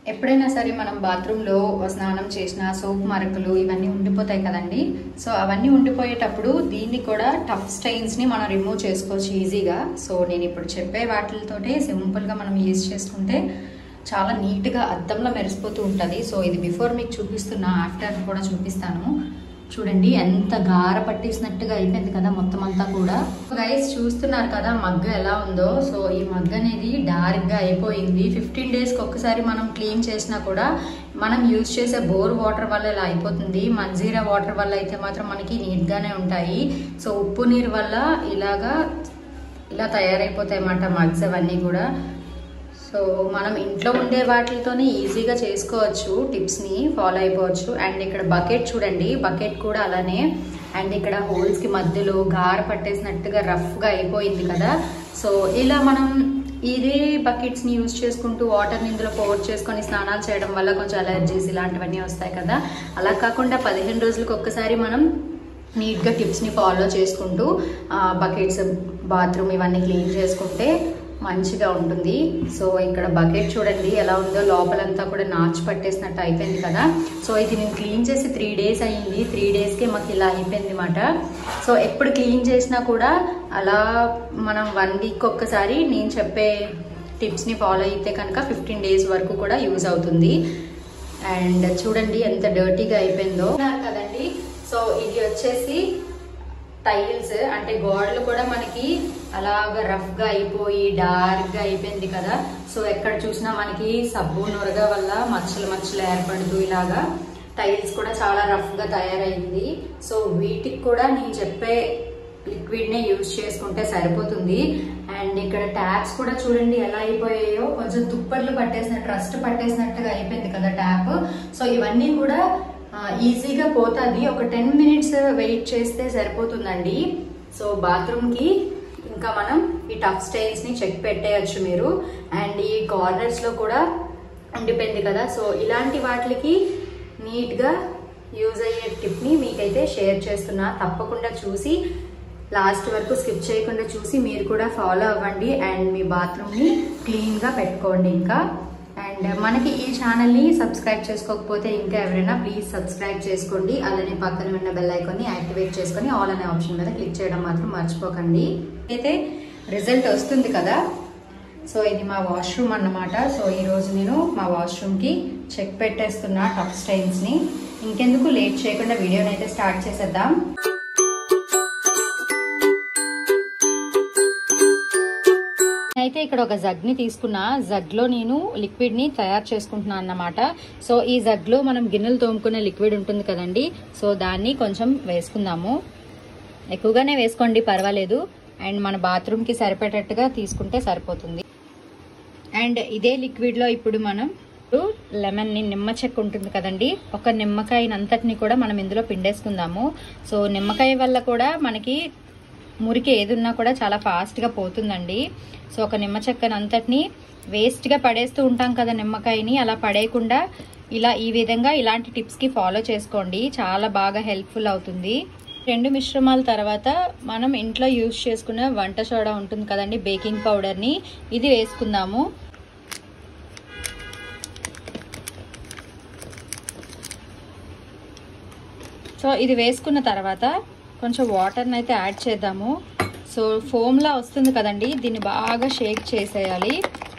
ఎప్పుడైనా సరే మనం బాత్రూంలో స్నానం చేసిన సోప్ మరకలు ఇవన్నీ ఉండిపోతాయి కదండి సో అవన్నీ ఉండిపోయేటప్పుడు దీన్ని కూడా టఫ్ స్టైన్స్ని మనం రిమూవ్ చేసుకోవచ్చు ఈజీగా సో నేను ఇప్పుడు చెప్పే వాటితోటే సింపుల్గా మనం యూజ్ చేసుకుంటే చాలా నీట్గా అద్దంలో మెరిసిపోతూ ఉంటుంది సో ఇది బిఫోర్ మీకు చూపిస్తున్నా ఆఫ్టర్ కూడా చూపిస్తాను చూడండి ఎంత గార పట్టేసినట్టుగా అయిపోయింది కదా మొత్తం అంతా కూడా గైస్ చూస్తున్నారు కదా మగ్గ ఎలా ఉందో సో ఈ మగ్గ అనేది డార్క్గా అయిపోయింది ఫిఫ్టీన్ డేస్కి ఒక్కసారి మనం క్లీన్ చేసినా కూడా మనం యూజ్ చేసే బోర్ వాటర్ వల్ల ఇలా అయిపోతుంది మంజీరా వాటర్ వల్ల అయితే మాత్రం మనకి నీట్గానే ఉంటాయి సో ఉప్పు నీరు వల్ల ఇలాగా ఇలా తయారైపోతాయి అన్నమాట మగ్స్ అవన్నీ కూడా సో మనం ఇంట్లో ఉండే వాటితోనే ఈజీగా చేసుకోవచ్చు టిప్స్ని ఫాలో అయిపోవచ్చు అండ్ ఇక్కడ బకెట్ చూడండి బకెట్ కూడా అలానే అండ్ ఇక్కడ హోల్స్కి మధ్యలో గార పట్టేసినట్టుగా రఫ్గా అయిపోయింది కదా సో ఇలా మనం ఇదే బకెట్స్ని యూజ్ చేసుకుంటూ వాటర్ని ఇందులో పోర్ చేసుకొని స్నానాలు చేయడం వల్ల కొంచెం అలర్జీస్ ఇలాంటివన్నీ వస్తాయి కదా అలా కాకుండా పదిహేను రోజులకు ఒక్కసారి మనం నీట్గా టిప్స్ని ఫాలో చేసుకుంటూ బకెట్స్ బాత్రూమ్ ఇవన్నీ క్లీన్ చేసుకుంటే మంచిగా ఉంటుంది సో ఇక్కడ బకెట్ చూడండి ఎలా ఉందో లోపలంతా కూడా నాచు పట్టేసినట్టు అయిపోయింది కదా సో ఇది నేను క్లీన్ చేసి త్రీ డేస్ అయ్యింది త్రీ డేస్కే మాకు ఇలా అయిపోయింది అనమాట సో ఎప్పుడు క్లీన్ చేసినా కూడా అలా మనం వన్ వీక్ ఒక్కసారి నేను చెప్పే టిప్స్ని ఫాలో అయితే కనుక ఫిఫ్టీన్ డేస్ వరకు కూడా యూజ్ అవుతుంది అండ్ చూడండి ఎంత డర్టీగా అయిపోయిందో కదండి సో ఇది వచ్చేసి టైల్స్ అంటే గోడలు కూడా మనకి అలాగ రఫ్ గా అయిపోయి డార్క్ గా అయిపోయింది కదా సో ఎక్కడ చూసినా మనకి సబ్బు నురగ వల్ల మచ్చలు మచ్చలు ఏర్పడుతూ ఇలాగా టైల్స్ కూడా చాలా రఫ్ గా తయారైంది సో వీటికి కూడా నేను చెప్పే లిక్విడ్ నే యూజ్ చేసుకుంటే సరిపోతుంది అండ్ ఇక్కడ ట్యాప్స్ కూడా చూడండి ఎలా అయిపోయాయో కొంచెం తుప్పర్లు పట్టేసినట్టు రస్ట్ పట్టేసినట్టుగా అయిపోయింది కదా ట్యాప్ సో ఇవన్నీ కూడా ఈజీగా పోతుంది ఒక టెన్ మినిట్స్ వెయిట్ చేస్తే సరిపోతుందండి సో బాత్రూమ్కి ఇంకా మనం ఈ టఫ్ స్టైన్స్ని చెక్ పెట్టేయచ్చు మీరు అండ్ ఈ కార్నర్స్లో కూడా ఉండిపోయింది కదా సో ఇలాంటి వాటికి నీట్గా యూజ్ అయ్యే టిప్ని మీకైతే షేర్ చేస్తున్నా తప్పకుండా చూసి లాస్ట్ వరకు స్కిప్ చేయకుండా చూసి మీరు కూడా ఫాలో అవ్వండి అండ్ మీ బాత్రూమ్ని క్లీన్గా పెట్టుకోండి ఇంకా అండ్ మనకి ఈ ఛానల్ని సబ్స్క్రైబ్ చేసుకోకపోతే ఇంకా ఎవరైనా ప్లీజ్ సబ్స్క్రైబ్ చేసుకోండి అలానే పక్కన ఉన్న బెల్ ఐకాన్ని యాక్టివేట్ చేసుకొని ఆల్ అనే ఆప్షన్ మీద క్లిక్ చేయడం మాత్రం మర్చిపోకండి అయితే రిజల్ట్ వస్తుంది కదా సో ఇది మా వాష్రూమ్ అన్నమాట సో ఈరోజు నేను మా వాష్రూమ్కి చెక్ పెట్టేస్తున్నా టఫ్ స్టైన్స్ని ఇంకెందుకు లేట్ చేయకుండా వీడియోని అయితే స్టార్ట్ చేసేద్దాం అయితే ఇక్కడ ఒక జగ్ని తీసుకున్న జగ్లో నేను లిక్విడ్ ని తయారు చేసుకుంటున్నాను అన్నమాట సో ఈ జగ్లో మనం గిన్నెలు తోముకునే లిక్విడ్ ఉంటుంది కదండి సో దాన్ని కొంచెం వేసుకుందాము ఎక్కువగానే వేసుకోండి పర్వాలేదు అండ్ మన బాత్రూమ్కి సరిపడేటట్టుగా తీసుకుంటే సరిపోతుంది అండ్ ఇదే లిక్విడ్లో ఇప్పుడు మనం లెమన్ ని నిమ్మ చెక్క ఉంటుంది కదండి ఒక నిమ్మకాయనంతటిని కూడా మనం ఇందులో పిండేసుకుందాము సో నిమ్మకాయ వల్ల కూడా మనకి మురికి ఏది ఉన్నా కూడా చాలా ఫాస్ట్గా పోతుందండి సో ఒక నిమ్మ చెక్కనంతటిని వేస్ట్గా పడేస్తూ ఉంటాం కదా నిమ్మకాయని అలా పడేయకుండా ఇలా ఈ విధంగా ఇలాంటి టిప్స్కి ఫాలో చేసుకోండి చాలా బాగా హెల్ప్ఫుల్ అవుతుంది రెండు మిశ్రమాల తర్వాత మనం ఇంట్లో యూజ్ చేసుకున్న వంట సోడా ఉంటుంది కదండి బేకింగ్ పౌడర్ని ఇది వేసుకుందాము సో ఇది వేసుకున్న తర్వాత కొంచెం వాటర్ని అయితే యాడ్ చేద్దాము సో ఫోమ్లా వస్తుంది కదండి దీన్ని బాగా షేక్ చేసేయాలి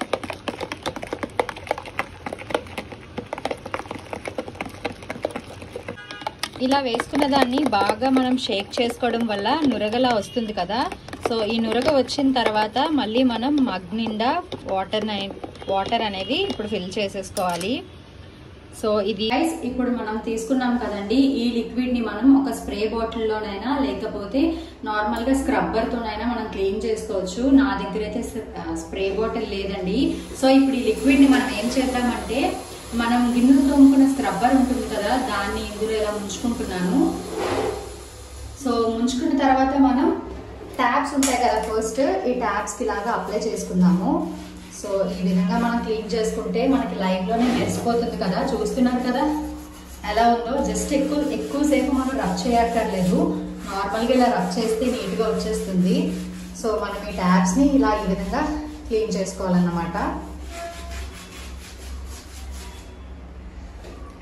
ఇలా వేసుకున్న దాన్ని బాగా మనం షేక్ చేసుకోవడం వల్ల నురగలా వస్తుంది కదా సో ఈ నురగ వచ్చిన తర్వాత మళ్ళీ మనం మగ్ నిండా వాటర్ వాటర్ అనేది ఇప్పుడు ఫిల్ చేసేసుకోవాలి సో ఇది ఇప్పుడు మనం తీసుకున్నాం కదండి ఈ లిక్విడ్ ని మనం ఒక స్ప్రే బాటిల్లోనైనా లేకపోతే నార్మల్ గా స్క్రబ్బర్ తోనైనా మనం క్లీన్ చేసుకోవచ్చు నా దగ్గర అయితే స్ప్రే బాటిల్ లేదండి సో ఇప్పుడు ఈ లిక్విడ్ ని మనం ఏం చేద్దామంటే మనం గిన్నెలు తోముకున్న స్క్రబ్బర్ ఉంటుంది కదా దాన్ని ఇందులో ఇలా ముంచుకుంటున్నాను సో ముంచుకున్న తర్వాత మనం ట్యాప్స్ ఉంటాయి కదా ఫస్ట్ ఈ ట్యాప్స్కి ఇలాగా అప్లై చేసుకుందాము సో ఈ విధంగా మనం క్లీన్ చేసుకుంటే మనకి లైవ్లోనే మెరిసిపోతుంది కదా చూస్తున్నారు కదా ఎలా ఉందో జస్ట్ ఎక్కువ ఎక్కువసేపు మనం రబ్ చేయక్కర్లేదు నార్మల్గా ఇలా రబ్ చేస్తే నీట్గా వచ్చేస్తుంది సో మనం ఈ ట్యాప్స్ని ఇలా ఈ విధంగా క్లీన్ చేసుకోవాలన్నమాట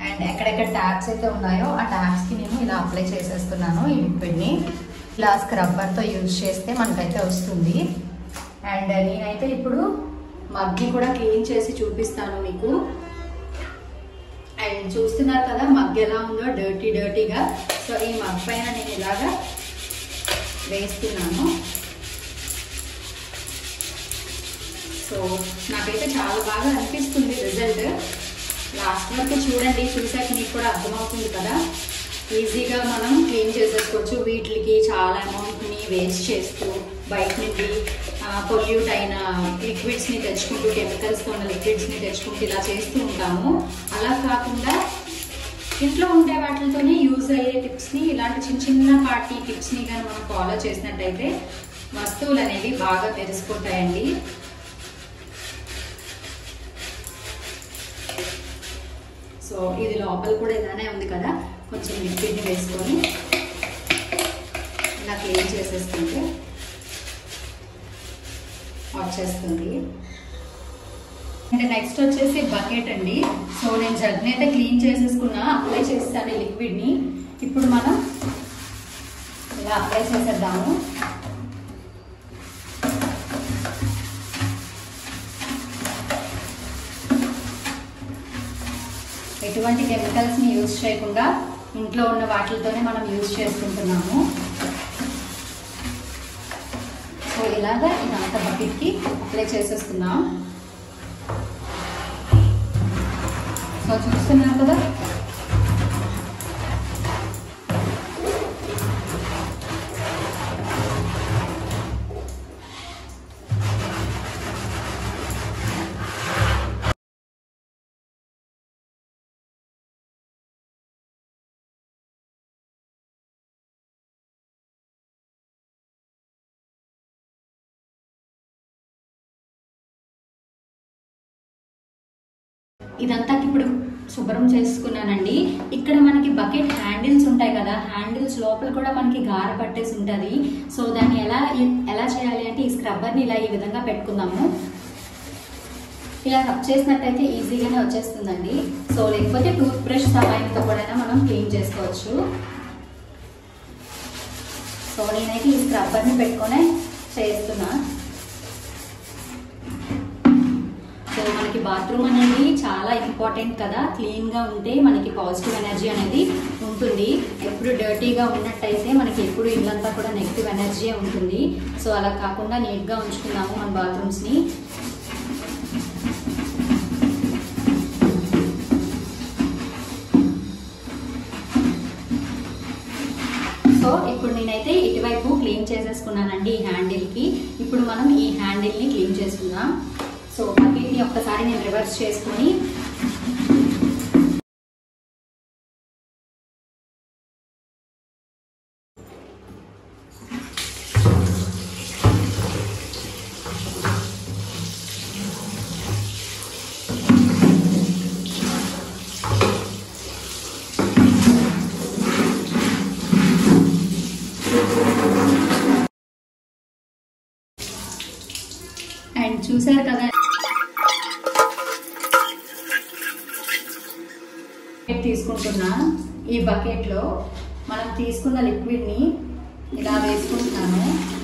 అండ్ ఎక్కడెక్కడ ట్యాప్స్ అయితే ఉన్నాయో ఆ ట్యాప్స్కి నేను ఇలా అప్లై చేసేస్తున్నాను ఈ లిక్విడ్ని ఇలా స్క్రబ్బర్తో యూజ్ చేస్తే మనకైతే వస్తుంది అండ్ నేనైతే ఇప్పుడు మగ్గి కూడా క్లీన్ చేసి చూపిస్తాను మీకు అండ్ చూస్తున్నారు కదా మగ్ ఎలా ఉందో డర్టీ డర్టీగా సో ఈ మగ్ పైన నేను ఇలాగా వేస్తున్నాను సో నాకైతే చాలా బాగా అనిపిస్తుంది రిజల్ట్ లాస్ట్ వరకు చూడండి చూసాక మీకు కూడా అర్థమవుతుంది కదా ఈజీగా మనం క్లీన్ చేసేసుకోవచ్చు వీటికి చాలా అమౌంట్ని వేస్ట్ చేస్తూ బయట నుండి పొల్యూట్ అయిన లిక్విడ్స్ని తెచ్చుకుంటూ కెమికల్స్తో ఉన్న లిక్విడ్స్ని తెచ్చుకుంటూ ఇలా చేస్తూ ఉంటాము అలా కాకుండా ఇంట్లో ఉండే వాటితోనే యూజ్ అయ్యే టిప్స్ని ఇలాంటి చిన్న చిన్న పార్టీ టిప్స్ని కానీ మనం ఫాలో చేసినట్టయితే వస్తువులు అనేవి బాగా మెరిసిపోతాయండి సో ఇది లోపల కూడా ఇలానే ఉంది కదా కొంచెం లిక్విడ్ని వేసుకొని ఇలా క్లీన్ చేసేసుకుంటే వచ్చేస్తుంది అంటే నెక్స్ట్ వచ్చేసి బకెట్ అండి సో నేను జగ్ని అయితే క్లీన్ చేసేసుకున్నా అప్లై చేస్తాను ఈ లిక్విడ్ని ఇప్పుడు మనం ఇలా అప్లై చేసేద్దాము ఎటువంటి కెమికల్స్ని యూజ్ చేయకుండా ఇంట్లో ఉన్న వాటితోనే మనం యూజ్ చేసుకుంటున్నాము సో ఇలాగా ఇదంతా బకెట్కి అప్లై చేసేస్తున్నాం సో చూస్తున్నారు కదా ఇదంతా ఇప్పుడు శుభ్రం చేసుకున్నానండి ఇక్కడ మనకి బకెట్ హ్యాండిల్స్ ఉంటాయి కదా హ్యాండిల్స్ లోపల కూడా మనకి గార పట్టేసి ఉంటుంది సో దాన్ని ఎలా ఎలా చేయాలి అంటే ఈ స్క్రబ్బర్ని ఇలా ఈ విధంగా పెట్టుకుందాము ఇలా రబ్ చేసినట్టయితే ఈజీగానే వచ్చేస్తుందండి సో లేకపోతే టూత్ బ్రష్ సహాయంతో కూడా మనం క్లీన్ చేసుకోవచ్చు సో నేనైతే ఈ స్క్రబ్బర్ని పెట్టుకొని చేస్తున్నా సో మనకి బాత్రూమ్ అనేది చాలా ఇంపార్టెంట్ కదా క్లీన్గా ఉంటే మనకి పాజిటివ్ ఎనర్జీ అనేది ఉంటుంది ఎప్పుడు డర్టీగా ఉన్నట్టయితే మనకి ఎప్పుడు ఇల్లంతా కూడా నెగిటివ్ ఎనర్జీ ఉంటుంది సో అలా కాకుండా నీట్గా ఉంచుకున్నాము మన బాత్రూమ్స్ని సో ఇప్పుడు నేనైతే ఇటువైపు క్లీన్ చేసేసుకున్నానండి ఈ హ్యాండిల్కి ఇప్పుడు మనం ఈ హ్యాండిల్ని క్లీన్ చేసుకుందాం సో బకెట్ని ఒక్కసారి నేను రివర్స్ చేసుకొని అండ్ చూసారు కదా బకెట్ తీసుకుంటున్నా ఈ బకెట్లో మనం తీసుకున్న లిక్విడ్ని ఇలా వేసుకుంటున్నాను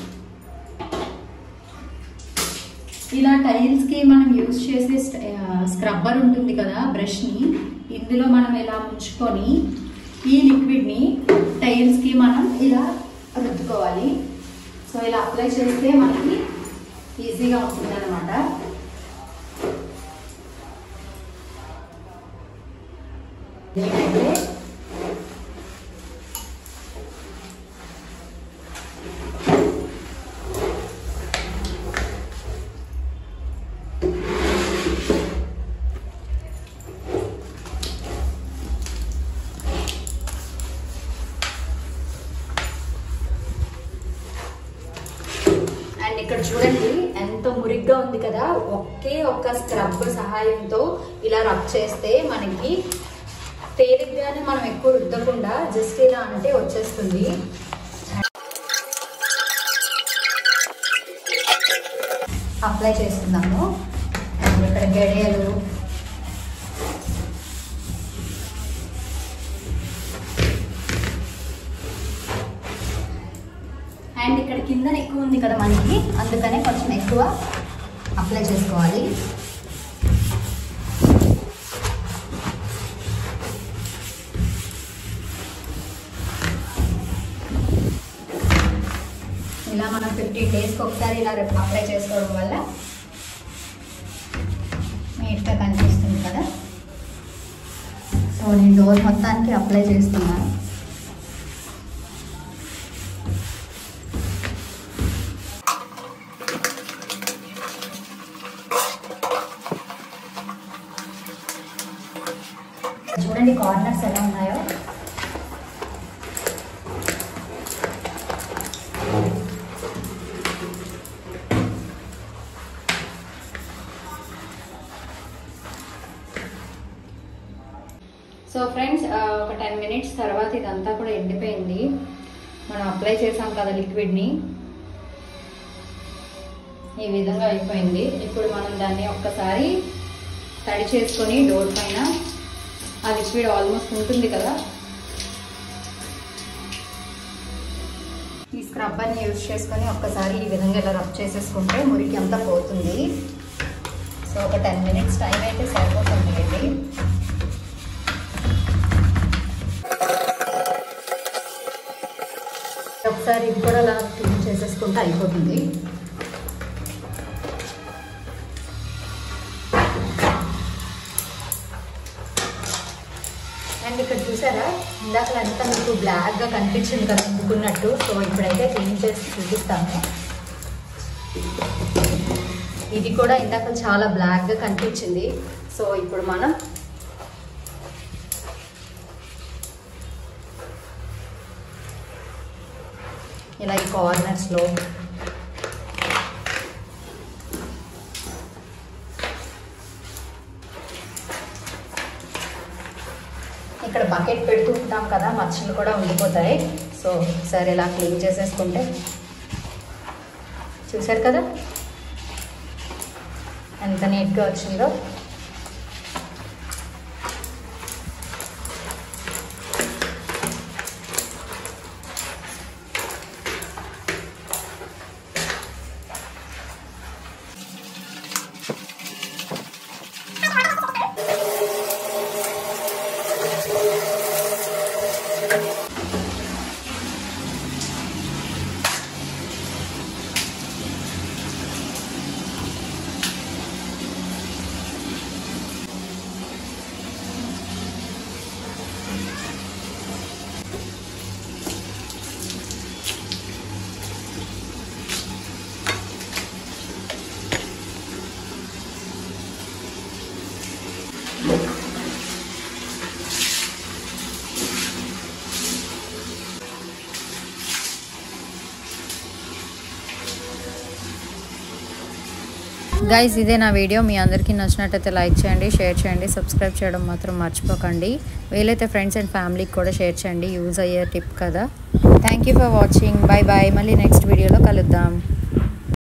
ఇలా టైల్స్కి మనం యూజ్ చేసే స్క్రబ్బర్ ఉంటుంది కదా బ్రష్ని ఇందులో మనం ఇలా ముంచుకొని ఈ లిక్విడ్ని టైల్స్కి మనం ఇలా రుద్దుకోవాలి సో ఇలా అప్లై చేస్తే మనకి ఈజీగా ఉంటుంది అనమాట ఏంటంటే అండ్ ఇక్కడ చూడండి ఎంతో మురిగ్గా ఉంది కదా ఒకే ఒక్క స్క్రబ్ సహాయంతో ఇలా రబ్ చేస్తే మనకి తేలిగ్గానే మనం ఎక్కువ రుద్దకుండా జస్ట్ ఇలా అంటే వచ్చేస్తుంది అప్లై చేస్తున్నాము అండ్ ఇక్కడ గడియలు అండ్ ఇక్కడ కిందన ఎక్కువ ఉంది కదా మనకి అందుకనే కొంచెం ఎక్కువ అప్లై చేసుకోవాలి ఇలా మనం ఫిఫ్టీన్ డేస్కి ఒకసారి ఇలా రేపు అప్లై చేసుకోవడం వల్ల నీట్గా కనిపిస్తుంది కదా సో నేను డోర్ మొత్తానికి అప్లై చేస్తున్నాను చూడండి కార్నర్స్ ఎలా ఉన్నాయో సో ఫ్రెండ్స్ ఒక టెన్ మినిట్స్ తర్వాత ఇదంతా కూడా ఎండిపోయింది మనం అప్లై చేసాం కదా లిక్విడ్ని ఈ విధంగా అయిపోయింది ఇప్పుడు మనం దాన్ని ఒక్కసారి తడి చేసుకొని డోర్ పైన ఆ లిక్విడ్ ఆల్మోస్ట్ ఉంటుంది కదా ఈ స్క్రబ్బర్ని యూజ్ చేసుకొని ఒక్కసారి ఈ విధంగా ఇలా రబ్ చేసేసుకుంటే మురికి అంతా పోతుంది సో ఒక టెన్ మినిట్స్ టైం అయితే సరిపోతుంది అండి ఒకసారి ఇది కూడా అలా క్లీన్ చేసేసుకుంటే అయిపోతుంది అండ్ ఇక్కడ చూసారా ఇందాక అంతా మీకు బ్లాక్గా కనిపించింది కదా అందుకున్నట్టు సో ఇప్పుడైతే క్లీన్ చేసి చూపిస్తాను ఇది కూడా ఇందాక చాలా బ్లాక్గా కనిపించింది సో ఇప్పుడు మనం ఇలా ఈ కార్నర్స్లో ఇక్కడ బకెట్ పెడుతూ ఉంటాం కదా మచ్చలు కూడా ఉండిపోతాయి సో సరే ఇలా క్లీన్ చేసేసుకుంటే చూసారు కదా ఎంత నీట్గా వచ్చిందో గైస్ ఇదే నా వీడియో మీ అందరికీ నచ్చినట్టయితే లైక్ చేయండి షేర్ చేయండి సబ్స్క్రైబ్ చేయడం మాత్రం మర్చిపోకండి వీలైతే ఫ్రెండ్స్ అండ్ ఫ్యామిలీకి కూడా షేర్ చేయండి యూజ్ అయ్యే టిప్ కదా thank you for watching bye bye మళ్ళీ నెక్స్ట్ వీడియోలో కలుద్దాం